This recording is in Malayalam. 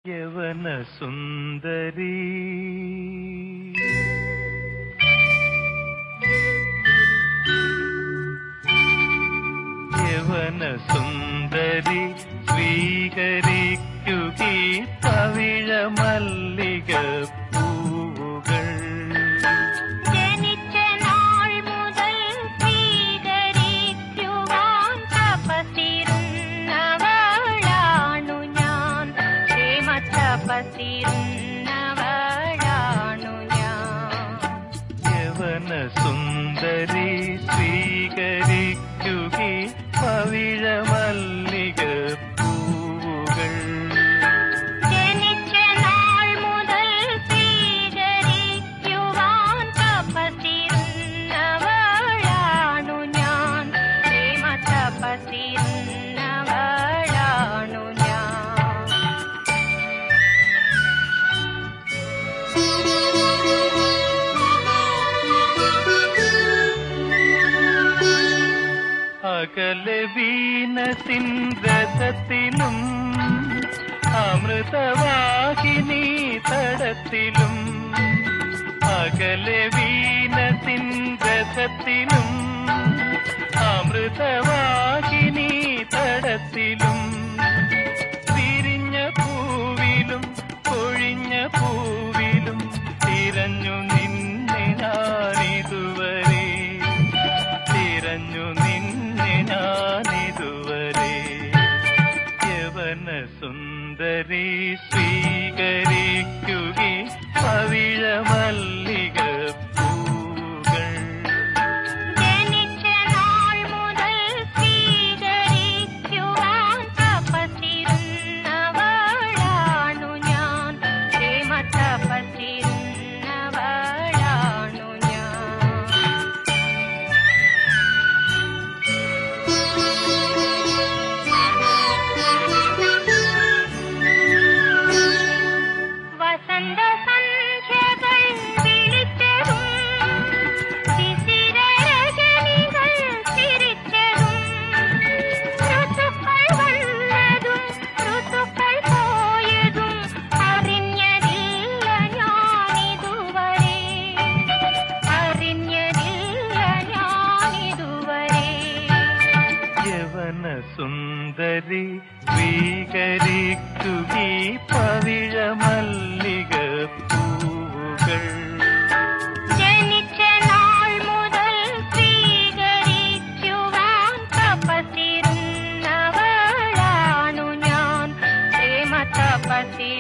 യവന സുന്ദരി യവന സുന്ദരി സ്വീകരിക്കുകീ പവിഴ മല്ലിക പൂവുകൾ ജനിച്ച നാൾ മുതൽ സ്വീകരിക്കുവാൻ തപസിരുന്നവളാണു ഞാൻ ക്ഷേമ തപസിരുന്നവളാണു ഞാൻ യവന സുന്ദരി സ്വീകരിക്കുകീ പവിഴ മല്ലിക പൂവുകൾ ജനിച്ച നാൾ മുതൽ സ്വീകരിക്കുവാൻ തപസിരുന്നവളാണു ഞാൻ ക്ഷേമ തപസിരുന്നവളാണു ഞാൻ അകലെ വീണസിൻ രഥത്തിലും അമൃതവാഹിനി തടത്തിലും അകലെ വീണസിൻ രഥത്തിലും അമൃതവാഹിനി തടത്തിലും വിരിഞ്ഞ പൂവിലും കൊഴിഞ്ഞ പൂവിലും തിരഞ്ഞു നിന്നെ ഞാനിതുവരെ തിരഞ്ഞു നിന്നെ ഞാനിതുവരെ യവന സുന്ദരി സ്വീകരിക്കുകി പവിഴ മല്ലിക പൂകൾ ജനിച്ച നാൾ മുതൽ സ്വീകരിക്കുവാൻ തപസിരുന്നവളാണു ഞാൻ ക്ഷേമ തപസിരുന്നവളാണു ഞാൻ വസന്ത സന്ധ്യകൾ വിളിച്ചതും ശിശിരരജനികൾ ചിരിച്ചതും ഋതുക്കൾ വന്നതും ഋതുക്കൾ പോയതും അറിഞ്ഞതില്ല ഞാനിതുവരെ അറിഞ്ഞതില്ല ഞാനിതുവരെ യവന സുന്ദരി സ്വീകരിക്കുകി പവിഴ മല്ലിക പൂവുകൾ ജനിച്ച നാൾ മുതൽ സ്വീകരിക്കുവാൻ തപസിരുന്നവളാണു ഞാൻ പ്രേമ തപസി